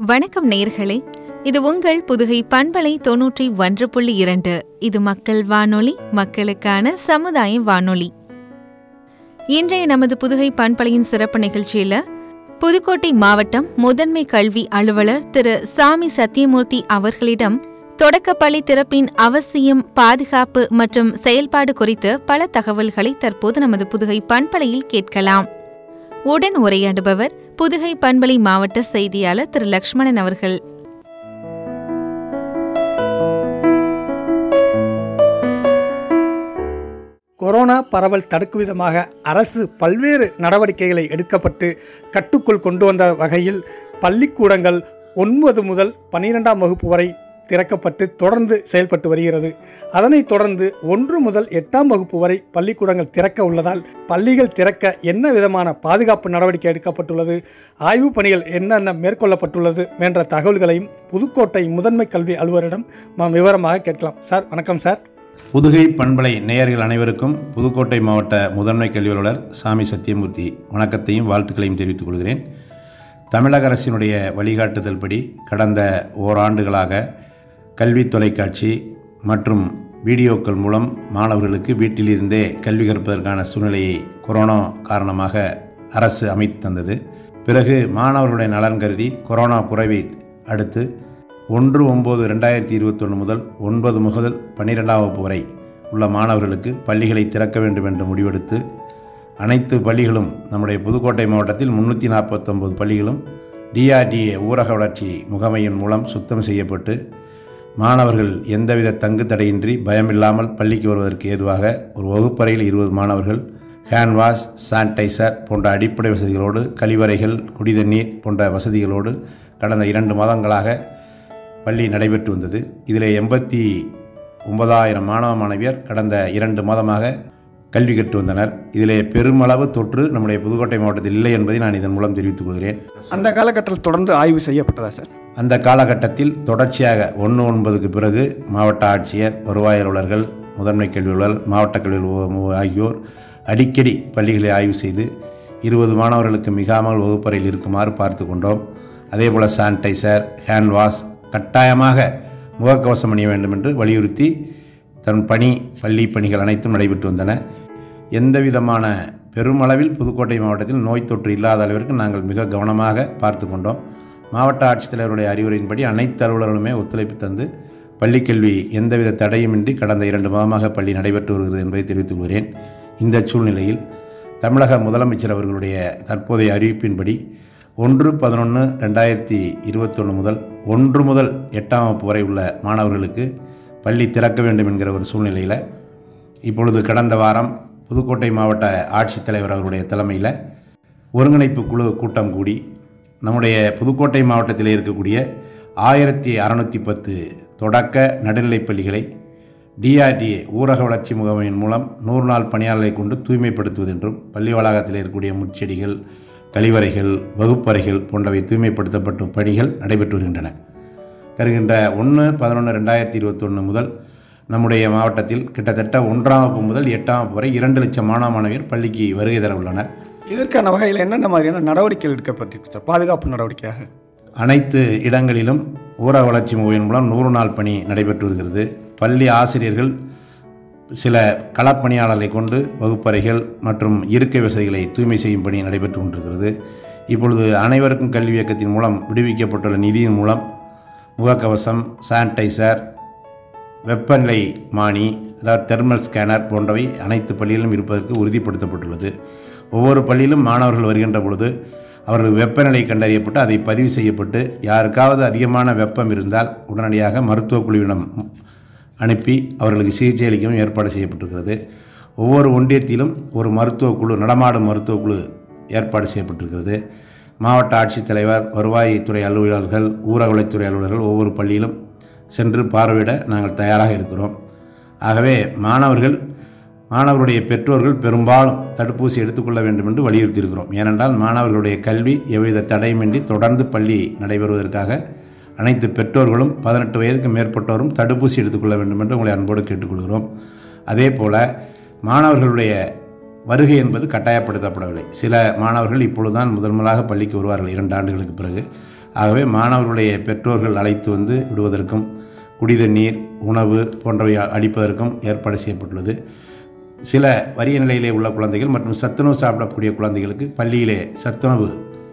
வணக்கம் நேயர்களே இது உங்கள் புதுகை பண்பலை தொன்னூற்றி ஒன்று புள்ளி இரண்டு இது மக்கள் வானொலி மக்களுக்கான சமுதாய வானொலி இன்றைய நமது புதுகை பண்பலையின் சிறப்பு நிகழ்ச்சியில புதுக்கோட்டை மாவட்டம் முதன்மை கல்வி அலுவலர் திரு சாமி சத்தியமூர்த்தி அவர்களிடம் தொடக்கப்பள்ளி திறப்பின் அவசியம் பாதுகாப்பு மற்றும் செயல்பாடு குறித்து பல தகவல்களை தற்போது நமது புதுகை பண்பலையில் கேட்கலாம் உடன் உரையாடுபவர் புதுகை பண்பலை மாவட்ட செய்தியாளர் திரு லக்ஷ்மணன் அவர்கள் கொரோனா பரவல் தடுக்கும் விதமாக அரசு பல்வேறு நடவடிக்கைகளை எடுக்கப்பட்டு கட்டுக்குள் கொண்டு வந்த வகையில் பள்ளிக்கூடங்கள் ஒன்பது முதல் பன்னிரெண்டாம் வகுப்பு வரை திறக்கப்பட்டு தொடர்ந்து செயல்பட்டு வருகிறது அதனைத் தொடர்ந்து ஒன்று முதல் எட்டாம் வகுப்பு வரை பள்ளிக்கூடங்கள் திறக்க உள்ளதால் பள்ளிகள் திறக்க என்ன விதமான பாதுகாப்பு நடவடிக்கை எடுக்கப்பட்டுள்ளது ஆய்வுப் பணிகள் என்னென்ன மேற்கொள்ளப்பட்டுள்ளது என்ற தகவல்களையும் புதுக்கோட்டை முதன்மை கல்வி அலுவலரிடம் நாம் விவரமாக கேட்கலாம் சார் வணக்கம் சார் புதுகை பண்பலை நேயர்கள் அனைவருக்கும் புதுக்கோட்டை மாவட்ட முதன்மை கல்வி அலுவலர் சாமி சத்தியமூர்த்தி வணக்கத்தையும் வாழ்த்துக்களையும் தெரிவித்துக் கொள்கிறேன் தமிழக அரசினுடைய வழிகாட்டுதல் படி கடந்த ஓராண்டுகளாக கல்வி தொலைக்காட்சி மற்றும் வீடியோக்கள் மூலம் மாணவர்களுக்கு வீட்டிலிருந்தே கல்வி கற்பதற்கான சூழ்நிலையை கொரோனா காரணமாக அரசு அமைத்து தந்தது பிறகு மாணவர்களுடைய நலன் கருதி கொரோனா குறைவை அடுத்து ஒன்று ஒம்பது ரெண்டாயிரத்தி இருபத்தொன்று முதல் ஒன்பது முதல் பன்னிரெண்டாம் வகுப்பு வரை உள்ள மாணவர்களுக்கு பள்ளிகளை திறக்க வேண்டும் என்று முடிவெடுத்து அனைத்து பள்ளிகளும் நம்முடைய புதுக்கோட்டை மாவட்டத்தில் முன்னூற்றி நாற்பத்தொம்பது பள்ளிகளும் டிஆர்டிஏ ஊரக வளர்ச்சி முகமையின் மூலம் சுத்தம் செய்யப்பட்டு மாணவர்கள் எந்தவித தங்கு தடையின்றி பயமில்லாமல் பள்ளிக்கு வருவதற்கு ஏதுவாக ஒரு வகுப்பறையில் இருபது மாணவர்கள் ஹேண்ட் வாஷ் சானிடைசர் போன்ற அடிப்படை வசதிகளோடு கழிவறைகள் குடிதண்ணீர் போன்ற வசதிகளோடு கடந்த இரண்டு மாதங்களாக பள்ளி நடைபெற்று வந்தது இதில் எண்பத்தி ஒன்பதாயிரம் மாணவ மாணவியர் கடந்த இரண்டு மாதமாக கல்வி கற்று வந்தனர் இதிலே பெருமளவு தொற்று நம்முடைய புதுக்கோட்டை மாவட்டத்தில் இல்லை என்பதை நான் இதன் மூலம் தெரிவித்துக் கொள்கிறேன் அந்த காலகட்டத்தில் தொடர்ந்து ஆய்வு செய்யப்பட்டதா சார் அந்த காலகட்டத்தில் தொடர்ச்சியாக ஒன்று ஒன்பதுக்கு பிறகு மாவட்ட ஆட்சியர் வருவாய் அலுவலர்கள் முதன்மை கல்வி அலுவலர் மாவட்ட கல்வி அலுவலர் ஆகியோர் அடிக்கடி பள்ளிகளை ஆய்வு செய்து இருபது மாணவர்களுக்கு மிகாமல் வகுப்பறையில் இருக்குமாறு பார்த்து கொண்டோம் அதே போல் சானிடைசர் ஹேண்ட் வாஷ் கட்டாயமாக முகக்கவசம் அணிய வேண்டும் என்று வலியுறுத்தி தன் பணி பள்ளி பணிகள் அனைத்தும் நடைபெற்று வந்தன எந்த விதமான பெருமளவில் புதுக்கோட்டை மாவட்டத்தில் நோய் தொற்று இல்லாத அளவிற்கு நாங்கள் மிக கவனமாக பார்த்து கொண்டோம் மாவட்ட ஆட்சித்தலைவருடைய அறிவுரையின்படி அனைத்து அலுவலர்களுமே ஒத்துழைப்பு தந்து பள்ளிக்கல்வி எந்தவித தடையுமின்றி கடந்த இரண்டு மாதமாக பள்ளி நடைபெற்று வருகிறது என்பதை தெரிவித்துக் கொள்கிறேன் இந்த சூழ்நிலையில் தமிழக முதலமைச்சர் அவர்களுடைய தற்போதைய அறிவிப்பின்படி ஒன்று பதினொன்று ரெண்டாயிரத்தி இருபத்தொன்று முதல் ஒன்று முதல் எட்டாம் வகுப்பு வரை உள்ள மாணவர்களுக்கு பள்ளி திறக்க வேண்டும் என்கிற ஒரு சூழ்நிலையில் இப்பொழுது கடந்த வாரம் புதுக்கோட்டை மாவட்ட ஆட்சித்தலைவர் அவருடைய தலைமையில் ஒருங்கிணைப்பு குழு கூட்டம் கூடி நம்முடைய புதுக்கோட்டை மாவட்டத்தில் இருக்கக்கூடிய ஆயிரத்தி அறநூற்றி பத்து தொடக்க நடுநிலைப் பள்ளிகளை டிஆர்டிஏ ஊரக வளர்ச்சி முகமையின் மூலம் நூறு நாள் பணியாளர்களை கொண்டு தூய்மைப்படுத்துவது என்றும் பள்ளி வளாகத்தில் இருக்கக்கூடிய முட்செடிகள் கழிவறைகள் வகுப்பறைகள் போன்றவை தூய்மைப்படுத்தப்பட்ட பணிகள் நடைபெற்று வருகின்றன வருகின்ற ஒன்று பதினொன்று ரெண்டாயிரத்தி இருபத்தொன்று முதல் நம்முடைய மாவட்டத்தில் கிட்டத்தட்ட ஒன்றாம் வகுப்பு முதல் எட்டாம் வகுப்பு வரை இரண்டு லட்சம் மாணவ மாணவியர் பள்ளிக்கு வருகை தர உள்ளனர் இதற்கான வகையில் என்னென்ன மாதிரியான நடவடிக்கைகள் எடுக்கப்பட்டிருக்கு சார் பாதுகாப்பு நடவடிக்கையாக அனைத்து இடங்களிலும் ஊரக வளர்ச்சி முகமையின் மூலம் நூறு நாள் பணி நடைபெற்று வருகிறது பள்ளி ஆசிரியர்கள் சில களப்பணியாளர்களை கொண்டு வகுப்பறைகள் மற்றும் இருக்கை வசதிகளை தூய்மை செய்யும் பணி நடைபெற்று கொண்டிருக்கிறது இப்பொழுது அனைவருக்கும் கல்வி இயக்கத்தின் மூலம் விடுவிக்கப்பட்டுள்ள நிதியின் மூலம் முகக்கவசம் சானிடைசர் வெப்பநிலை மானி அதாவது தெர்மல் ஸ்கேனர் போன்றவை அனைத்து பள்ளியிலும் இருப்பதற்கு உறுதிப்படுத்தப்பட்டுள்ளது ஒவ்வொரு பள்ளியிலும் மாணவர்கள் வருகின்ற பொழுது அவர்கள் வெப்பநிலை கண்டறியப்பட்டு அதை பதிவு செய்யப்பட்டு யாருக்காவது அதிகமான வெப்பம் இருந்தால் உடனடியாக மருத்துவ குழுவிடம் அனுப்பி அவர்களுக்கு சிகிச்சை அளிக்கவும் ஏற்பாடு செய்யப்பட்டிருக்கிறது ஒவ்வொரு ஒன்றியத்திலும் ஒரு மருத்துவ குழு நடமாடும் மருத்துவ குழு ஏற்பாடு செய்யப்பட்டிருக்கிறது மாவட்ட ஆட்சித்தலைவர் வருவாய்த்துறை அலுவலர்கள் ஊரகவளைத்துறை அலுவலர்கள் ஒவ்வொரு பள்ளியிலும் சென்று பார்வையிட நாங்கள் தயாராக இருக்கிறோம் ஆகவே மாணவர்கள் மாணவர்களுடைய பெற்றோர்கள் பெரும்பாலும் தடுப்பூசி எடுத்துக்கொள்ள வேண்டும் என்று வலியுறுத்தியிருக்கிறோம் ஏனென்றால் மாணவர்களுடைய கல்வி எவ்வித தடையுமின்றி தொடர்ந்து பள்ளி நடைபெறுவதற்காக அனைத்து பெற்றோர்களும் பதினெட்டு வயதுக்கு மேற்பட்டோரும் தடுப்பூசி எடுத்துக்கொள்ள வேண்டும் என்று உங்களை அன்போடு கேட்டுக்கொள்கிறோம் அதே போல மாணவர்களுடைய வருகை என்பது கட்டாயப்படுத்தப்படவில்லை சில மாணவர்கள் இப்பொழுதுதான் முதல் முதலாக பள்ளிக்கு வருவார்கள் இரண்டு ஆண்டுகளுக்கு பிறகு ஆகவே மாணவர்களுடைய பெற்றோர்கள் அழைத்து வந்து விடுவதற்கும் குடிதண்ணீர் உணவு போன்றவை அளிப்பதற்கும் ஏற்பாடு செய்யப்பட்டுள்ளது சில வறிய நிலையிலே உள்ள குழந்தைகள் மற்றும் சத்துணவு சாப்பிடக்கூடிய குழந்தைகளுக்கு பள்ளியிலே சத்துணவு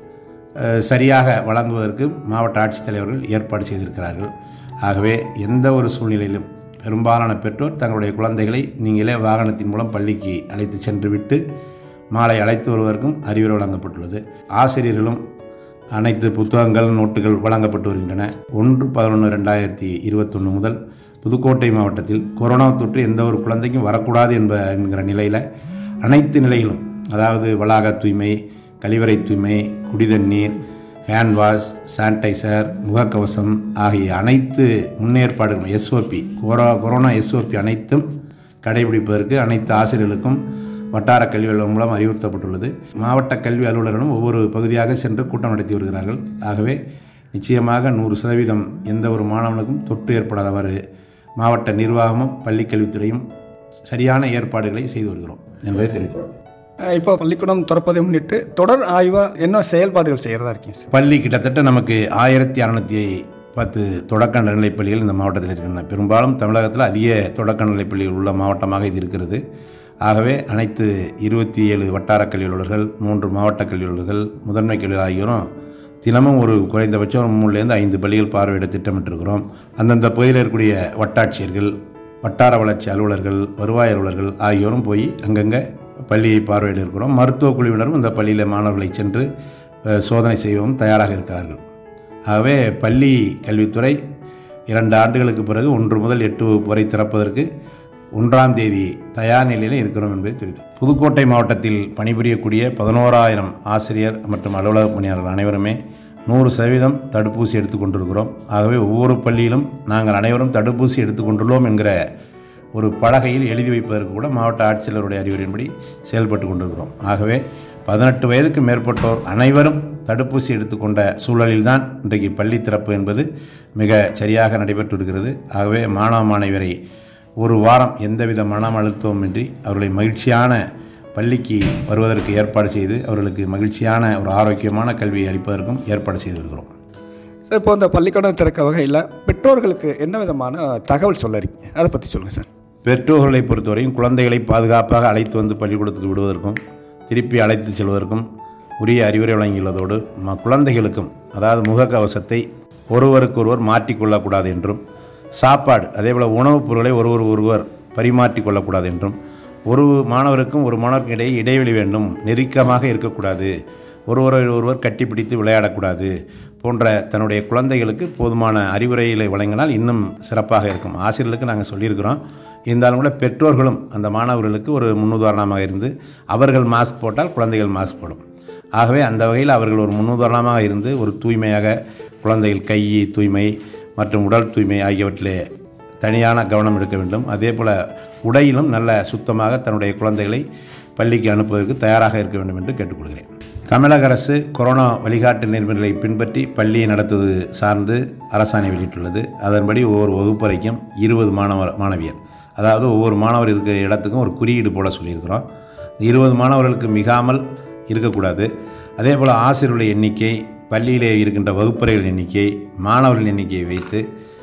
அஹ், சரியாக வழங்குவதற்கு மாவட்ட ஆட்சித்தலைவர்கள் ஏற்பாடு செய்திருக்கிறார்கள் ஆகவே எந்த ஒரு சூழ்நிலையிலும் பெரும்பாலான பெற்றோர் தங்களுடைய குழந்தைகளை நீங்களே வாகனத்தின் மூலம் பள்ளிக்கு அழைத்து சென்று விட்டு மாலை அழைத்து வருவதற்கும் அறிவுரை வழங்கப்பட்டுள்ளது ஆசிரியர்களும் அனைத்து புத்தகங்கள் நோட்டுகள் வழங்கப்பட்டு வருகின்றன ஒன்று பதினொன்று ரெண்டாயிரத்தி இருபத்தொன்று முதல் புதுக்கோட்டை மாவட்டத்தில் கொரோனா தொற்று எந்த ஒரு குழந்தைக்கும் வரக்கூடாது என்ப என்கிற நிலையில் அனைத்து நிலையிலும் அதாவது வளாக தூய்மை கழிவறை தூய்மை குடிதண்ணீர் ஹேண்ட் வாஷ் சானிடைசர் முகக்கவசம் ஆகிய அனைத்து முன்னேற்பாடுகளும் எஸ்ஓபி கொரோனா எஸ்ஓபி அனைத்தும் கடைபிடிப்பதற்கு அனைத்து ஆசிரியர்களுக்கும் வட்டார கல்வி அலுவலகம் மூலம் அறிவுறுத்தப்பட்டுள்ளது மாவட்ட கல்வி அலுவலர்களும் ஒவ்வொரு பகுதியாக சென்று கூட்டம் நடத்தி வருகிறார்கள் ஆகவே நிச்சயமாக நூறு சதவீதம் எந்த ஒரு மாணவனுக்கும் தொற்று ஏற்படாதவாறு மாவட்ட நிர்வாகமும் பள்ளிக்கல்வித்துறையும் சரியான ஏற்பாடுகளை செய்து வருகிறோம் என்பதை தெரிவித்துள்ளோம் அஹ் இப்போ பள்ளிக்கூடம் திறப்பதை முன்னிட்டு தொடர் ஆய்வா என்ன செயல்பாடுகள் செய்யறதா இருக்கீங்க சார் பள்ளி கிட்டத்தட்ட நமக்கு ஆயிரத்தி அறநூற்றி பத்து தொடக்க நடுநிலைப் பள்ளிகள் இந்த மாவட்டத்தில் இருக்கின்றன பெரும்பாலும் தமிழகத்தில் அதிக தொடக்க நடுநிலைப் பள்ளிகள் உள்ள மாவட்டமாக இது இருக்கிறது ஆகவே அனைத்து இருபத்தி ஏழு வட்டார கல்வி அலுவலர்கள் மூன்று மாவட்ட கல்வி அலுவலர்கள் முதன்மை கல்வி ஆகியோரும் தினமும் ஒரு குறைந்தபட்சம் ஒரு மூணுலேருந்து ஐந்து பள்ளிகள் பார்வையிட திட்டமிட்டிருக்கிறோம் அந்தந்த பகுதியில் இருக்கக்கூடிய வட்டாட்சியர்கள் வட்டார வளர்ச்சி அலுவலர்கள் வருவாய் அலுவலர்கள் ஆகியோரும் போய் அங்கங்கே பள்ளியை பார்வையிட இருக்கிறோம் மருத்துவ குழுவினரும் இந்த பள்ளியில் மாணவர்களை சென்று அஹ், சோதனை செய்யவும் தயாராக இருக்கிறார்கள் ஆகவே பள்ளி கல்வித்துறை இரண்டு ஆண்டுகளுக்கு பிறகு ஒன்று முதல் எட்டு வகுப்பு வரை திறப்பதற்கு ஒன்றாம் தேதி தயார் நிலையில் இருக்கிறோம் என்பதை தெரிவித்து புதுக்கோட்டை மாவட்டத்தில் பணிபுரியக்கூடிய பதினோராயிரம் ஆசிரியர் மற்றும் அலுவலக பணியாளர்கள் அனைவருமே நூறு சதவீதம் தடுப்பூசி எடுத்துக்கொண்டிருக்கிறோம் ஆகவே ஒவ்வொரு பள்ளியிலும் நாங்கள் அனைவரும் தடுப்பூசி எடுத்துக்கொண்டுள்ளோம் என்கிற ஒரு பலகையில் எழுதி வைப்பதற்கு கூட மாவட்ட ஆட்சியர்களுடைய அறிவுரையின்படி செயல்பட்டு கொண்டிருக்கிறோம் ஆகவே பதினெட்டு வயதுக்கு மேற்பட்டோர் அனைவரும் தடுப்பூசி எடுத்துக்கொண்ட சூழலில்தான் இன்றைக்கு பள்ளி திறப்பு என்பது மிக சரியாக நடைபெற்று இருக்கிறது ஆகவே மாணவ மாணவியரை ஒரு வாரம் எந்தவித மனம் அழுத்தமுமின்றி அவர்களை மகிழ்ச்சியான பள்ளிக்கு வருவதற்கு ஏற்பாடு செய்து அவர்களுக்கு மகிழ்ச்சியான ஒரு ஆரோக்கியமான கல்வியை அளிப்பதற்கும் ஏற்பாடு செய்து வருகிறோம் சார் இப்போ இந்த பள்ளிக்கூடம் திறக்க வகையில் பெற்றோர்களுக்கு என்ன விதமான தகவல் சொல்ல இருக்கீங்க அதை பற்றி சொல்லுங்கள் சார் பெற்றோர்களை பொறுத்தவரையும் குழந்தைகளை பாதுகாப்பாக அழைத்து வந்து பள்ளிக்கூடத்துக்கு விடுவதற்கும் திருப்பி அழைத்து செல்வதற்கும் உரிய அறிவுரை வழங்கியுள்ளதோடு ம குழந்தைகளுக்கும் அதாவது முகக்கவசத்தை ஒருவருக்கொருவர் மாற்றிக்கொள்ளக்கூடாது என்றும் சாப்பாடு அதேபோல் உணவுப் பொருட்களை ஒருவர் ஒருவர் பரிமாற்றிக் கொள்ளக்கூடாது என்றும் ஒரு மாணவருக்கும் ஒரு மாணவருக்கும் இடையே இடைவெளி வேண்டும் நெருக்கமாக இருக்கக்கூடாது ஒருவரை ஒருவர் கட்டிப்பிடித்து விளையாடக்கூடாது போன்ற தன்னுடைய குழந்தைகளுக்கு போதுமான அறிவுரைகளை வழங்கினால் இன்னும் சிறப்பாக இருக்கும் ஆசிரியர்களுக்கு நாங்கள் சொல்லியிருக்கிறோம் இருந்தாலும் கூட பெற்றோர்களும் அந்த மாணவர்களுக்கு ஒரு முன்னுதாரணமாக இருந்து அவர்கள் மாஸ்க் போட்டால் குழந்தைகள் மாஸ்க் போடும் ஆகவே அந்த வகையில் அவர்கள் ஒரு முன்னுதாரணமாக இருந்து ஒரு தூய்மையாக குழந்தைகள் கை தூய்மை மற்றும் உடல் தூய்மை ஆகியவற்றிலே தனியான கவனம் எடுக்க வேண்டும் அதே போல் உடையிலும் நல்ல சுத்தமாக தன்னுடைய குழந்தைகளை பள்ளிக்கு அனுப்புவதற்கு தயாராக இருக்க வேண்டும் என்று கேட்டுக்கொள்கிறேன் தமிழக அரசு கொரோனா வழிகாட்டு நெறிமுறைகளை பின்பற்றி பள்ளியை நடத்துவது சார்ந்து அரசாணை வெளியிட்டுள்ளது அதன்படி ஒவ்வொரு வகுப்பறைக்கும் இருபது மாணவர் மாணவியர் அதாவது ஒவ்வொரு மாணவர் இருக்கிற இடத்துக்கும் ஒரு குறியீடு போட சொல்லியிருக்கிறோம் இருபது மாணவர்களுக்கு மிகாமல் இருக்கக்கூடாது அதே போல் ஆசிரியர்களுடைய எண்ணிக்கை பள்ளியிலே இருக்கின்ற வகுப்பறைகள் எண்ணிக்கை மாணவர்கள் எண்ணிக்கையை வைத்து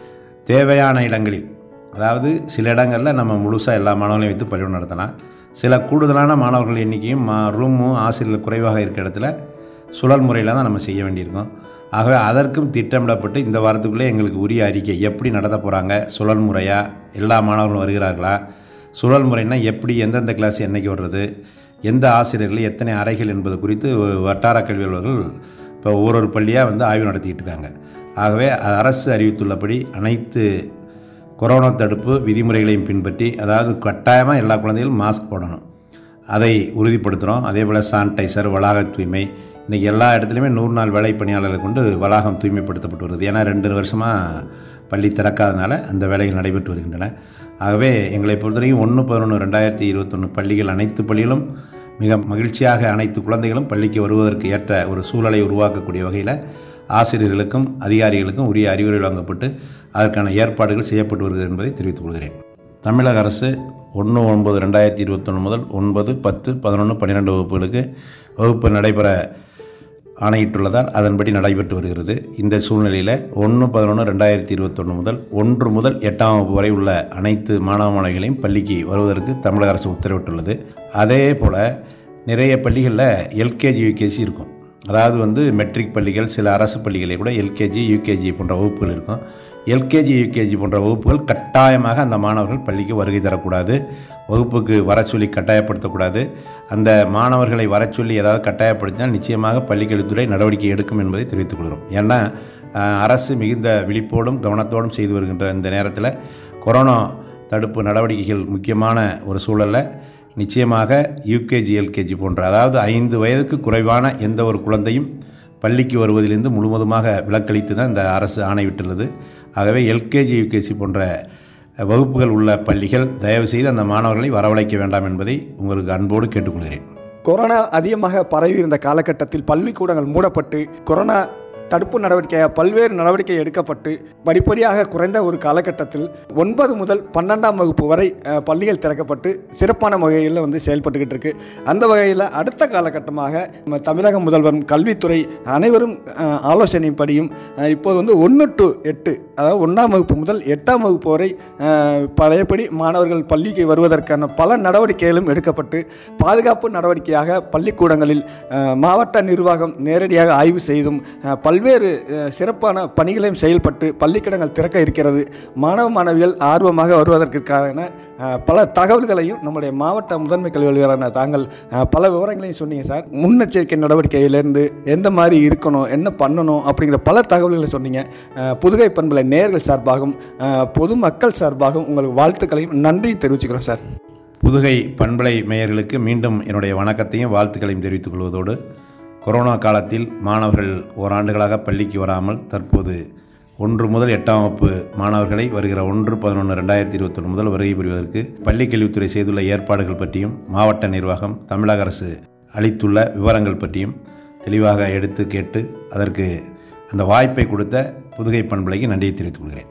தேவையான இடங்களில் அதாவது சில இடங்களில் நம்ம முழுசாக எல்லா மாணவர்களையும் வைத்து பள்ளிக்கூடம் நடத்தலாம் சில கூடுதலான மாணவர்கள் எண்ணிக்கையும் மா ரூமும் ஆசிரியர்கள் குறைவாக இருக்கிற இடத்துல சுழல் முறையில் தான் நம்ம செய்ய வேண்டியிருக்கோம் ஆகவே அதற்கும் திட்டமிடப்பட்டு இந்த வாரத்துக்குள்ளே எங்களுக்கு உரிய அறிக்கை எப்படி நடத்த போகிறாங்க சுழல் முறையா எல்லா மாணவர்களும் வருகிறார்களா சுழல் முறைனா எப்படி எந்தெந்த கிளாஸ் என்னைக்கு வர்றது எந்த ஆசிரியர்கள் எத்தனை அறைகள் என்பது குறித்து வட்டார கல்வி அலுவலர்கள் இப்போ ஒரு ஒரு பள்ளியாக வந்து ஆய்வு நடத்திக்கிட்டு இருக்காங்க ஆகவே அரசு அறிவித்துள்ளபடி அனைத்து கொரோனா தடுப்பு விதிமுறைகளையும் பின்பற்றி அதாவது கட்டாயமாக எல்லா குழந்தைகளும் மாஸ்க் போடணும் அதை உறுதிப்படுத்துகிறோம் அதே போல் சானிடைசர் வளாக தூய்மை இன்றைக்கி எல்லா இடத்துலையுமே நூறு நாள் வேலை பணியாளர்களை கொண்டு வளாகம் தூய்மைப்படுத்தப்பட்டு வருது ஏன்னா ரெண்டு வருஷமாக பள்ளி திறக்காதனால அந்த வேலைகள் நடைபெற்று வருகின்றன ஆகவே எங்களை பொறுத்தவரைக்கும் ஒன்று பதினொன்று ரெண்டாயிரத்தி இருபத்தொன்று பள்ளிகள் அனைத்து பள்ளிகளும் மிக மகிழ்ச்சியாக அனைத்து குழந்தைகளும் பள்ளிக்கு வருவதற்கு ஏற்ற ஒரு சூழலை உருவாக்கக்கூடிய வகையில் ஆசிரியர்களுக்கும் அதிகாரிகளுக்கும் உரிய அறிவுரை வழங்கப்பட்டு அதற்கான ஏற்பாடுகள் செய்யப்பட்டு வருகிறது என்பதை தெரிவித்துக் கொள்கிறேன் தமிழக அரசு ஒன்று ஒன்பது ரெண்டாயிரத்தி இருபத்தொன்று முதல் ஒன்பது பத்து பதினொன்று பன்னிரெண்டு வகுப்புகளுக்கு வகுப்பு நடைபெற ஆணையிட்டுள்ளதால் அதன்படி நடைபெற்று வருகிறது இந்த சூழ்நிலையில் ஒன்று பதினொன்று ரெண்டாயிரத்தி இருபத்தொன்று முதல் ஒன்று முதல் எட்டாம் வகுப்பு வரை உள்ள அனைத்து மாணவ மாணவிகளையும் பள்ளிக்கு வருவதற்கு தமிழக அரசு உத்தரவிட்டுள்ளது அதே போல் நிறைய பள்ளிகளில் எல்கேஜி யூகேஜி இருக்கும் அதாவது வந்து மெட்ரிக் பள்ளிகள் சில அரசு பள்ளிகளில் கூட எல்கேஜி யூகேஜி போன்ற வகுப்புகள் இருக்கும் எல்கேஜி யூகேஜி போன்ற வகுப்புகள் கட்டாயமாக அந்த மாணவர்கள் பள்ளிக்கு வருகை தரக்கூடாது வகுப்புக்கு வர சொல்லி கட்டாயப்படுத்தக்கூடாது அந்த மாணவர்களை வர சொல்லி ஏதாவது கட்டாயப்படுத்தினால் நிச்சயமாக பள்ளிக்கல்வித்துறை நடவடிக்கை எடுக்கும் என்பதை தெரிவித்துக் கொள்கிறோம் ஏன்னா அஹ், அரசு மிகுந்த விழிப்போடும் கவனத்தோடும் செய்து வருகின்ற இந்த நேரத்தில் கொரோனா தடுப்பு நடவடிக்கைகள் முக்கியமான ஒரு சூழல்ல நிச்சயமாக யூகேஜி எல்கேஜி போன்ற அதாவது ஐந்து வயதுக்கு குறைவான எந்த ஒரு குழந்தையும் பள்ளிக்கு வருவதிலிருந்து முழுவதுமாக விலக்களித்து தான் இந்த அரசு ஆணையிட்டுள்ளது ஆகவே எல்கேஜி யூகேஜி போன்ற வகுப்புகள் உள்ள பள்ளிகள் தயவு செய்து அந்த மாணவர்களை வரவழைக்க வேண்டாம் என்பதை உங்களுக்கு அன்போடு கேட்டுக்கொள்கிறேன் கொரோனா அதிகமாக பரவி இருந்த காலகட்டத்தில் பள்ளிக்கூடங்கள் மூடப்பட்டு கொரோனா தடுப்பு நடவடிக்கையாக பல்வேறு நடவடிக்கை எடுக்கப்பட்டு படிப்படியாக குறைந்த ஒரு காலகட்டத்தில் ஒன்பது முதல் பன்னெண்டாம் வகுப்பு வரை அஹ், பள்ளிகள் திறக்கப்பட்டு சிறப்பான வகையில் வந்து செயல்பட்டுக்கிட்டு இருக்கு அந்த வகையில் அடுத்த காலகட்டமாக நம்ம தமிழக முதல்வர் கல்வித்துறை அனைவரும் அஹ், ஆலோசனைப்படியும் அஹ், இப்போது வந்து ஒன்று டு எட்டு அதாவது ஒன்றாம் வகுப்பு முதல் எட்டாம் வகுப்பு வரை அஹ், பழையபடி மாணவர்கள் பள்ளிக்கு வருவதற்கான பல நடவடிக்கைகளும் எடுக்கப்பட்டு பாதுகாப்பு நடவடிக்கையாக பள்ளிக்கூடங்களில் அஹ், மாவட்ட நிர்வாகம் நேரடியாக ஆய்வு செய்தும் அஹ், பல்வேறு அஹ், சிறப்பான பணிகளையும் செயல்பட்டு பள்ளிக்கூடங்கள் திறக்க இருக்கிறது மாணவ மாணவிகள் ஆர்வமாக வருவதற்கான அஹ், பல தகவல்களையும் நம்முடைய மாவட்ட முதன்மை கல்வி அலுவலரான தாங்கள் அஹ், பல விவரங்களையும் சொன்னீங்க சார் முன்னெச்சரிக்கை நடவடிக்கையிலிருந்து எந்த மாதிரி இருக்கணும் என்ன பண்ணணும் அப்படிங்கிற பல தகவல்களை சொன்னீங்க அஹ், புதுகை பண்பலை நேயர்கள் சார்பாகவும் அஹ், பொதுமக்கள் சார்பாகவும் உங்களுக்கு வாழ்த்துக்களையும் நன்றியும் தெரிவிச்சுக்கிறோம் சார் புதுகை பண்பலை மேயர்களுக்கு மீண்டும் என்னுடைய வணக்கத்தையும் வாழ்த்துக்களையும் தெரிவித்துக் கொள்வதோடு கொரோனா காலத்தில் மாணவர்கள் ஓராண்டுகளாக பள்ளிக்கு வராமல் தற்போது ஒன்று முதல் எட்டாம் வகுப்பு மாணவர்களை வருகிற ஒன்று பதினொன்று ரெண்டாயிரத்தி இருபத்தொன்று முதல் வருகை புரிவதற்கு பள்ளிக் கல்வித்துறை செய்துள்ள ஏற்பாடுகள் பற்றியும் மாவட்ட நிர்வாகம் தமிழக அரசு அளித்துள்ள விவரங்கள் பற்றியும் தெளிவாக எடுத்து கேட்டு அதற்கு அந்த வாய்ப்பை கொடுத்த புதுகை பண்பலைக்கு நன்றியை தெரிவித்துக் கொள்கிறேன்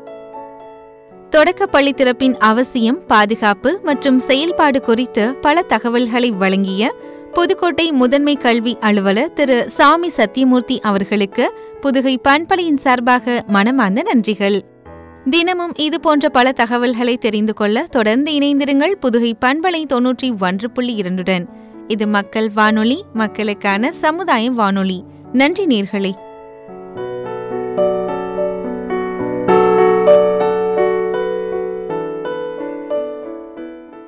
தொடக்க பள்ளி திறப்பின் அவசியம் பாதுகாப்பு மற்றும் செயல்பாடு குறித்து பல தகவல்களை வழங்கிய புதுக்கோட்டை முதன்மை கல்வி அலுவலர் திரு சாமி சத்தியமூர்த்தி அவர்களுக்கு புதுகை பண்பலையின் சார்பாக மனமார்ந்த நன்றிகள் தினமும் இது போன்ற பல தகவல்களை தெரிந்து கொள்ள தொடர்ந்து இணைந்திருங்கள் புதுகை பண்பலை தொன்னூற்றி ஒன்று புள்ளி இரண்டுடன் இது மக்கள் வானொலி மக்களுக்கான சமுதாய வானொலி நன்றி நேர்களே